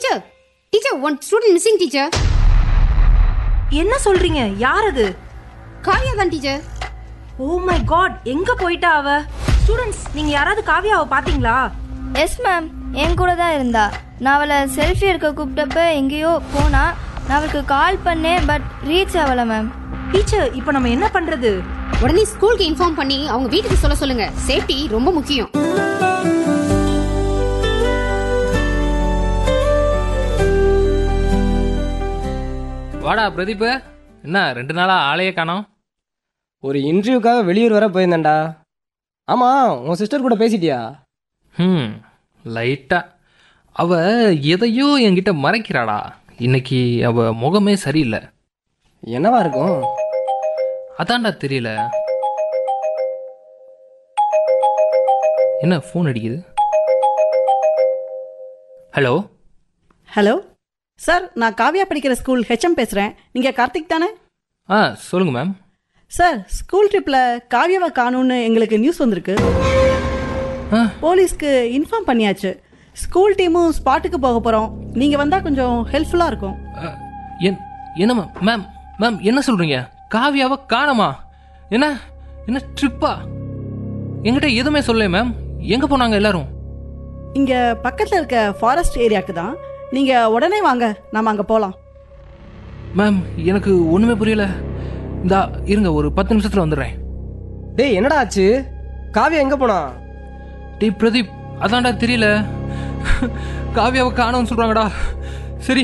teacher teacher one student missing teacher என்ன சொல்றீங்க யார் அது காவியா தான் டீச்சர் ஓ மை காட் எங்க போயிட்டா அவ ஸ்டூடெண்ட்ஸ் நீங்க யாராவது காவியாவை பாத்தீங்களா எஸ் மேம் என் கூட தான் இருந்தா நான் அவளை செல்ஃபி எடுக்க கூப்பிட்டப்ப எங்கேயோ போனா நான் அவளுக்கு கால் பண்ணேன் பட் ரீச் ஆகலை மேம் டீச்சர் இப்போ நம்ம என்ன பண்றது உடனே ஸ்கூலுக்கு இன்ஃபார்ம் பண்ணி அவங்க வீட்டுக்கு சொல்ல சொல்லுங்க சேஃப்டி ரொம்ப முக்கியம் வாடா பிரதீப் என்ன ரெண்டு நாளா ஆளையே காணோம் ஒரு இன்டர்வியூக்காக வெளியூர் வர போயிருந்தேன்டா ஆமாம் உன் சிஸ்டர் கூட பேசிட்டியா ம் லைட்டா அவ எதையோ என்கிட்ட மறைக்கிறாடா இன்னைக்கு அவ முகமே சரியில்லை என்னவா இருக்கும் அதான்டா தெரியல என்ன ஃபோன் அடிக்குது ஹலோ ஹலோ சார் நான் காவியா படிக்கிற ஸ்கூல் ஹெச்எம் பேசுகிறேன் நீங்கள் கார்த்திக் தானே ஆ சொல்லுங்க மேம் சார் ஸ்கூல் ட்ரிப்பில் காவியாவை காணும்னு எங்களுக்கு நியூஸ் வந்திருக்கு ஆ போலீஸ்க்கு இன்ஃபார்ம் பண்ணியாச்சு ஸ்கூல் டீமும் ஸ்பாட்டுக்கு போக போகிறோம் நீங்கள் வந்தால் கொஞ்சம் ஹெல்ப்ஃபுல்லாக இருக்கும் அ, என் என்ன மேம் மேம் மேம் என்ன சொல்றீங்க காவியாவை காணமா என்ன என்ன ட்ரிப்பா என்கிட்ட எதுவுமே சொல்லல மேம் எங்க போனாங்க எல்லாரும் இங்கே பக்கத்தில் இருக்க ஃபாரஸ்ட் ஏரியாவுக்கு தான் நீங்கள் உடனே வாங்க நம்ம அங்கே போகலாம் மேம் எனக்கு ஒண்ணுமே புரியல இந்தா இருங்க ஒரு பத்து நிமிஷத்துல வந்துடுறேன் டேய் என்னடா ஆச்சு காவியா எங்கே போனா டேய் பிரதீப் அதான்டா தெரியல காவியாவை காணோம்னு சொல்றாங்கடா